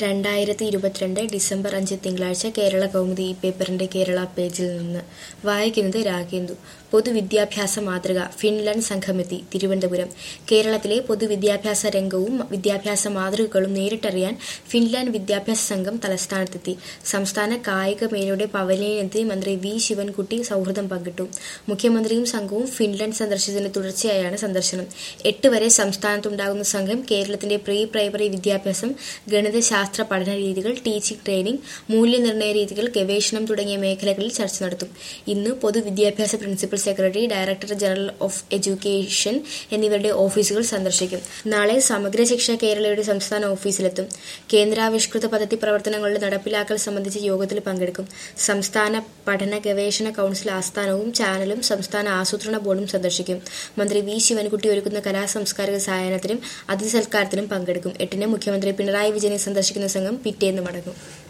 രണ്ടായിരത്തി ഇരുപത്തിരണ്ട് ഡിസംബർ അഞ്ച് തിങ്കളാഴ്ച കേരള കൗമുദി ഈ പേപ്പറിന്റെ കേരള പേജിൽ നിന്ന് വായിക്കുന്നത് രാഗേന്ദു പൊതുവിദ്യാഭ്യാസ മാതൃക ഫിൻലാൻഡ് സംഘമെത്തി തിരുവനന്തപുരം കേരളത്തിലെ പൊതുവിദ്യാഭ്യാസ രംഗവും വിദ്യാഭ്യാസ മാതൃകകളും നേരിട്ടറിയാൻ ഫിൻലാൻഡ് വിദ്യാഭ്യാസ സംഘം തലസ്ഥാനത്തെത്തി സംസ്ഥാന കായിക മേളയുടെ പവലിയനെത്തി മന്ത്രി വി ശിവൻകുട്ടി സൗഹൃദം പങ്കിട്ടു മുഖ്യമന്ത്രിയും സംഘവും ഫിൻലാൻഡ് സന്ദർശിച്ചതിന് തുടർച്ചയായാണ് സന്ദർശനം എട്ട് വരെ സംസ്ഥാനത്തുണ്ടാകുന്ന സംഘം കേരളത്തിന്റെ പ്രീ പ്രൈമറി വിദ്യാഭ്യാസം ഗണിതശാസ്ത്ര പഠന രീതികൾ ടീച്ചിംഗ് ട്രെയിനിംഗ് മൂല്യനിർണ്ണയ രീതികൾ ഗവേഷണം തുടങ്ങിയ മേഖലകളിൽ ചർച്ച നടത്തും ഇന്ന് പൊതുവിദ്യാഭ്യാസ principal secretary director general of education എന്നിവരുടെ ഓഫീസുകൾ സന്ദർശിക്കും നാളെ സമഗ്ര ശിക്ഷ കേരളയുടെ സംസ്ഥാന ഓഫീസിലെത്തും കേന്ദ്രാവിഷ്കൃത പദ്ധതി പ്രവർത്തനങ്ങളുടെ നടപ്പിലാക്കൽ സംബന്ധിച്ച യോഗത്തിൽ പങ്കെടുക്കും സംസ്ഥാന പഠന ഗവേഷണ കൌൺസിൽ ആസ്ഥാനവും ചാനലും സംസ്ഥാന ആസൂത്രണ ബോർഡും സന്ദർശിക്കും മന്ത്രി വി ശിവൻകുട്ടി ഒരുക്കുന്ന കലാസാംസ്കാരിക സായാഹ്നത്തിനും അതിഥി സൽക്കാരത്തിനും പങ്കെടുക്കും എട്ടിന് മുഖ്യമന്ത്രി പിണറായി വിജയനെ സന്ദർശിക്കുന്ന സംഘം പിറ്റേന്ന് മടങ്ങും